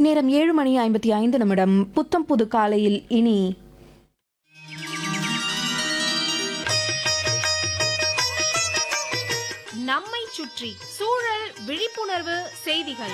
நேரம் ஏழு மணி ஐம்பத்தி ஐந்து நிமிடம் புத்தம் புது காலையில் இனி நம்மை சுற்றி சூழல் விழிப்புணர்வு செய்திகள்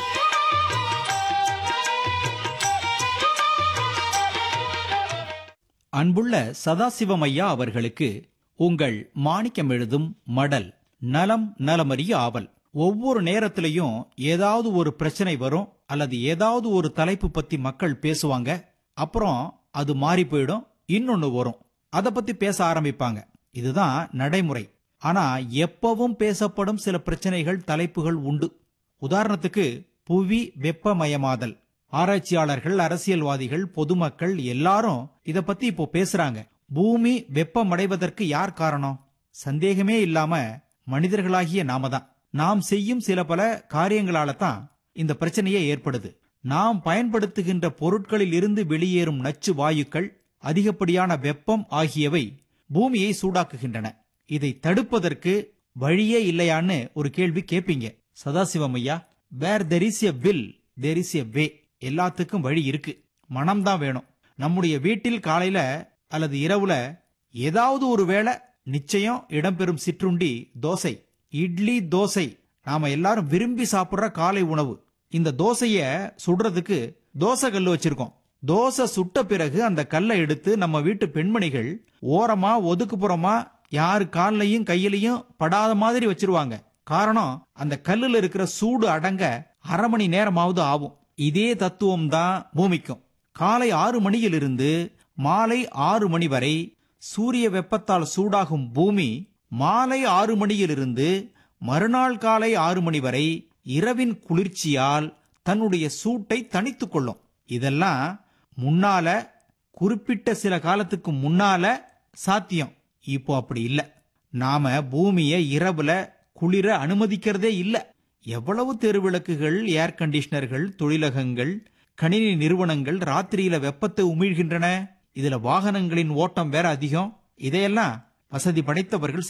அன்புள்ள சதாசிவம் ஐயா அவர்களுக்கு உங்கள் மாணிக்கம் எழுதும் மடல் நலம் நலமறிய ஆவல் ஒவ்வொரு நேரத்திலையும் ஏதாவது ஒரு பிரச்சனை வரும் அல்லது ஏதாவது ஒரு தலைப்பு பத்தி மக்கள் பேசுவாங்க அப்புறம் அது மாறி போயிடும் இன்னொன்னு வரும் அத பத்தி பேச ஆரம்பிப்பாங்க இதுதான் நடைமுறை ஆனா எப்பவும் பேசப்படும் சில பிரச்சனைகள் தலைப்புகள் உண்டு உதாரணத்துக்கு புவி வெப்பமயமாதல் ஆராய்ச்சியாளர்கள் அரசியல்வாதிகள் பொதுமக்கள் எல்லாரும் இத பத்தி இப்போ பேசுறாங்க பூமி வெப்பமடைவதற்கு யார் காரணம் சந்தேகமே இல்லாம மனிதர்களாகிய நாம தான் நாம் செய்யும் சில பல காரியங்களால தான் இந்த பிரச்சனையே ஏற்படுது நாம் பயன்படுத்துகின்ற பொருட்களில் இருந்து வெளியேறும் நச்சு வாயுக்கள் அதிகப்படியான வெப்பம் ஆகியவை பூமியை சூடாக்குகின்றன இதை தடுப்பதற்கு வழியே இல்லையான்னு ஒரு கேள்வி கேட்பீங்க சதாசிவம் ஐயா where there is a will there is a way எல்லாத்துக்கும் வழி இருக்கு மனம்தான் வேணும் நம்முடைய வீட்டில் காலையில அல்லது இரவுல ஏதாவது ஒரு வேளை நிச்சயம் இடம்பெறும் சிற்றுண்டி தோசை இட்லி தோசை நாம எல்லாரும் விரும்பி சாப்பிடுற காலை உணவு இந்த தோசைய சுடுறதுக்கு தோசை கல்லு வச்சிருக்கோம் தோசை சுட்ட பிறகு அந்த கல்லை எடுத்து நம்ம வீட்டு பெண்மணிகள் ஓரமா ஒதுக்குப்புறமா யாரு கால்லையும் கையிலையும் படாத மாதிரி வச்சிருவாங்க காரணம் அந்த கல்லுல இருக்கிற சூடு அடங்க அரை மணி நேரமாவது ஆகும் இதே தத்துவம் தான் பூமிக்கும் காலை ஆறு மணியிலிருந்து மாலை ஆறு மணி வரை சூரிய வெப்பத்தால் சூடாகும் பூமி மாலை ஆறு மணியிலிருந்து மறுநாள் காலை ஆறு மணி வரை இரவின் குளிர்ச்சியால் தன்னுடைய சூட்டை தணித்துக் கொள்ளும் இதெல்லாம் முன்னால குறிப்பிட்ட சில காலத்துக்கு முன்னால சாத்தியம் இப்போ அப்படி இல்ல நாம பூமியை இரவுல குளிர அனுமதிக்கிறதே இல்ல எவ்வளவு தெருவிளக்குகள் ஏர் கண்டிஷனர்கள் தொழிலகங்கள் கணினி நிறுவனங்கள் ராத்திரியில வெப்பத்தை உமிழ்கின்றன இதுல வாகனங்களின் ஓட்டம் வேற அதிகம் இதையெல்லாம் வசதி படைத்தவர்கள்